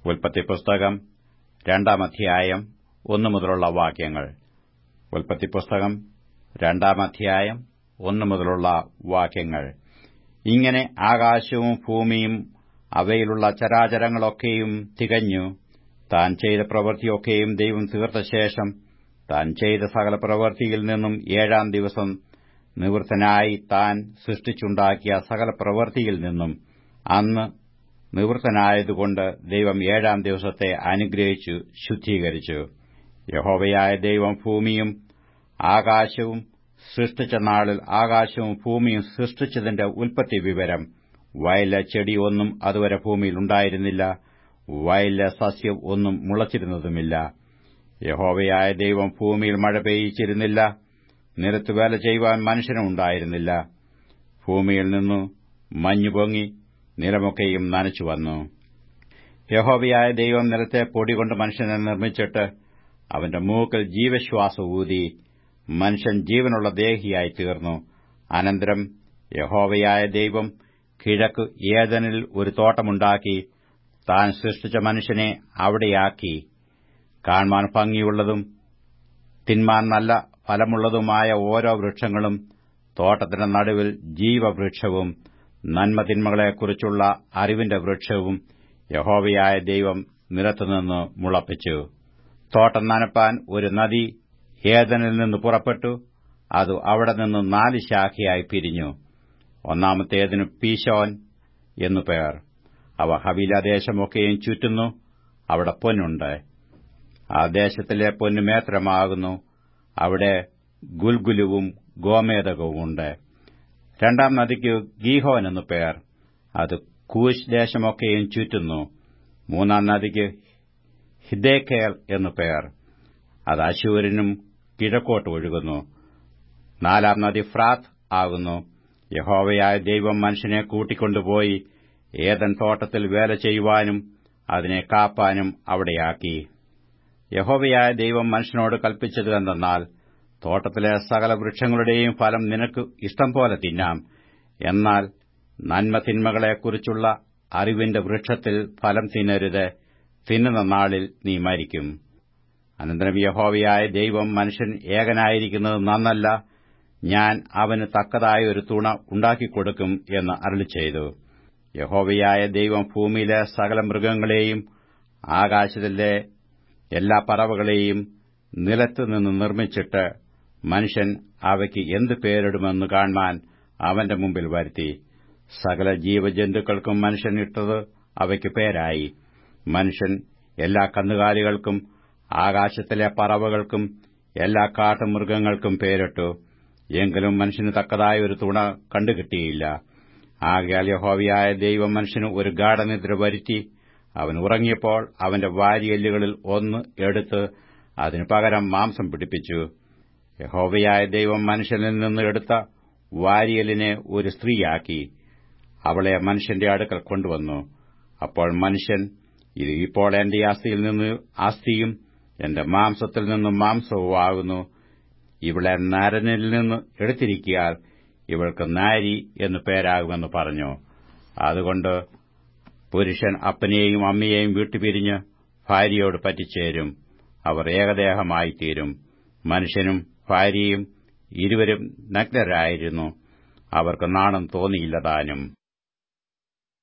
ഉൽപ്പത്തി പുസ്തകം രണ്ടാം അധ്യായം ഒന്നു മുതലുള്ള വാക്യങ്ങൾ ഉൽപ്പത്തി പുസ്തകം രണ്ടാം അധ്യായം ഒന്നു മുതലുള്ള വാക്യങ്ങൾ ഇങ്ങനെ ആകാശവും ഭൂമിയും അവയിലുള്ള ചരാചരങ്ങളൊക്കെയും തികഞ്ഞു താൻ ചെയ്ത പ്രവൃത്തിയൊക്കെയും ദൈവം തീർത്ത ശേഷം താൻ ചെയ്ത സകല പ്രവൃത്തിയിൽ നിന്നും ഏഴാം ദിവസം നിവൃത്തനായി താൻ സൃഷ്ടിച്ചുണ്ടാക്കിയ സകല പ്രവൃത്തിയിൽ നിന്നും അന്ന് നിവൃത്തനായതുകൊണ്ട് ദൈവം ഏഴാം ദിവസത്തെ അനുഗ്രഹിച്ചു ശുദ്ധീകരിച്ചു യഹോവയായ ദൈവം ഭൂമിയും ആകാശവും സൃഷ്ടിച്ച നാളിൽ ആകാശവും ഭൂമിയും സൃഷ്ടിച്ചതിന്റെ ഉൽപ്പത്തി വിവരം വയലിലെ ചെടി ഒന്നും അതുവരെ ഭൂമിയിൽ ഉണ്ടായിരുന്നില്ല വയലിലെ സസ്യം ഒന്നും മുളച്ചിരുന്നതുമില്ല യഹോവയായ ദൈവം ഭൂമിയിൽ മഴ പെയ്യിച്ചിരുന്നില്ല നിലത്ത് വേല ചെയ്യുവാൻ മനുഷ്യനും ഉണ്ടായിരുന്നില്ല ഭൂമിയിൽ നിന്നു മഞ്ഞു പൊങ്ങി നിലമൊക്കെയും നനച്ചു വന്നു യഹോവയായ ദൈവം നിലത്തെ പൊടികൊണ്ട് മനുഷ്യനെ നിർമ്മിച്ചിട്ട് അവന്റെ മൂക്കിൽ ജീവശ്വാസം ഊതി മനുഷ്യൻ ജീവനുള്ള ദേഹിയായി തീർന്നു അനന്തരം യഹോവയായ ദൈവം കിഴക്ക് ഏതനിൽ ഒരു തോട്ടമുണ്ടാക്കി താൻ സൃഷ്ടിച്ച മനുഷ്യനെ അവിടെയാക്കി കാണുവാൻ ഭംഗിയുള്ളതും തിന്മാൻ നല്ല ഫലമുള്ളതുമായ ഓരോ വൃക്ഷങ്ങളും തോട്ടത്തിന്റെ നടുവിൽ ജീവവൃക്ഷവും നന്മതിന്മകളെക്കുറിച്ചുള്ള അറിവിന്റെ വൃക്ഷവും യഹോവയായ ദൈവം നിലത്തുനിന്ന് മുളപ്പിച്ചു തോട്ടം നനപ്പാൻ ഒരു നദി ഏതനിൽ നിന്ന് പുറപ്പെട്ടു അത് അവിടെ നിന്ന് നാല് ശാഖയായി പിരിഞ്ഞു ഒന്നാമത്തേതിന് പീശോൻ എന്നു പേർ അവ ഹവീല ദേശമൊക്കെയും ചുറ്റുന്നു അവിടെ പൊന്നുണ്ട് ആ ദേശത്തിലെ പൊന്നു മേത്രമാകുന്നു അവിടെ ഗുൽഗുലുവും ഗോമേതകവുമുണ്ട് രണ്ടാം നദിക്ക് ഗീഹോൻ എന്നു പേർ അത് കൂശ് ദേശമൊക്കെയും ചുറ്റുന്നു മൂന്നാം നദിക്ക് ഹിദേക്കേൽ എന്നു പേർ അത് അശൂരിനും കിഴക്കോട്ട് ഒഴുകുന്നു നാലാം നദി ഫ്രാത്ത് ആകുന്നു യഹോവയായ ദൈവം മനുഷ്യനെ കൂട്ടിക്കൊണ്ടുപോയി ഏതൻ തോട്ടത്തിൽ വേല ചെയ്യുവാനും അതിനെ കാപ്പാനും അവിടെയാക്കി യഹോവയായ ദൈവം മനുഷ്യനോട് കൽപ്പിച്ചത് എന്തെന്നാൽ തോട്ടത്തിലെ സകല വൃക്ഷങ്ങളുടെയും ഫലം നിനക്ക് ഇഷ്ടം പോലെ തിന്നാം എന്നാൽ നന്മതിന്മകളെക്കുറിച്ചുള്ള അറിവിന്റെ വൃക്ഷത്തിൽ ഫലം തിന്നരുത് തിന്നുന്ന നാളിൽ നീ മരിക്കും അനന്തരം യഹോവയായ ദൈവം മനുഷ്യൻ ഏകനായിരിക്കുന്നത് നന്നല്ല ഞാൻ അവന് തക്കതായ ഒരു തുണ ഉണ്ടാക്കിക്കൊടുക്കും എന്ന് അരളി ചെയ്തു യഹോവയായ ദൈവം ഭൂമിയിലെ സകല മൃഗങ്ങളെയും ആകാശത്തിലെ എല്ലാ പറവകളെയും നിലത്തുനിന്ന് നിർമ്മിച്ചിട്ട് മനുഷ്യൻ അവയ്ക്ക് എന്ത് പേരിടുമെന്ന് കാണുവാൻ അവന്റെ മുമ്പിൽ വരുത്തി സകല ജീവജന്തുക്കൾക്കും മനുഷ്യൻ ഇട്ടത് അവയ്ക്ക് പേരായി മനുഷ്യൻ എല്ലാ കന്നുകാലികൾക്കും ആകാശത്തിലെ പറവകൾക്കും എല്ലാ കാട്ടുമൃഗങ്ങൾക്കും പേരിട്ടു എങ്കിലും മനുഷ്യന് തക്കതായ ഒരു തുണ കണ്ടുകിട്ടിയില്ല ആകയാൽ യഹോവയായ ദൈവം മനുഷ്യന് ഒരു ഗാഠനിദ്ര വരുത്തി അവൻ ഉറങ്ങിയപ്പോൾ അവന്റെ വാരിയെല്ലുകളിൽ ഒന്ന് എടുത്ത് അതിനു പകരം മാംസം പിടിപ്പിച്ചു യഹോവയായ ദൈവം മനുഷ്യനിൽ നിന്ന് എടുത്ത വാരിയലിനെ ഒരു സ്ത്രീയാക്കി അവളെ മനുഷ്യന്റെ അടുക്കൽ കൊണ്ടുവന്നു അപ്പോൾ മനുഷ്യൻ ഇത് ഇപ്പോൾ എന്റെ ആസ്തിയിൽ നിന്ന് ആസ്തിയും എന്റെ മാംസത്തിൽ നിന്നും മാംസവുമാകുന്നു ഇവളെ നരനിൽ നിന്ന് എടുത്തിരിക്കിയാൽ ഇവൾക്ക് നാരി എന്നു പേരാകുമെന്ന് പറഞ്ഞു അതുകൊണ്ട് പുരുഷൻ അപ്പനെയും അമ്മയെയും വിട്ടുപിരിഞ്ഞ് ഭാര്യയോട് പറ്റിച്ചേരും അവർ ഏകദേഹമായിത്തീരും മനുഷ്യനും ഭാര്യയും ഇരുവരും നഗ്നരായിരുന്നു അവർക്ക് നാണം തോന്നിയില്ലതാനും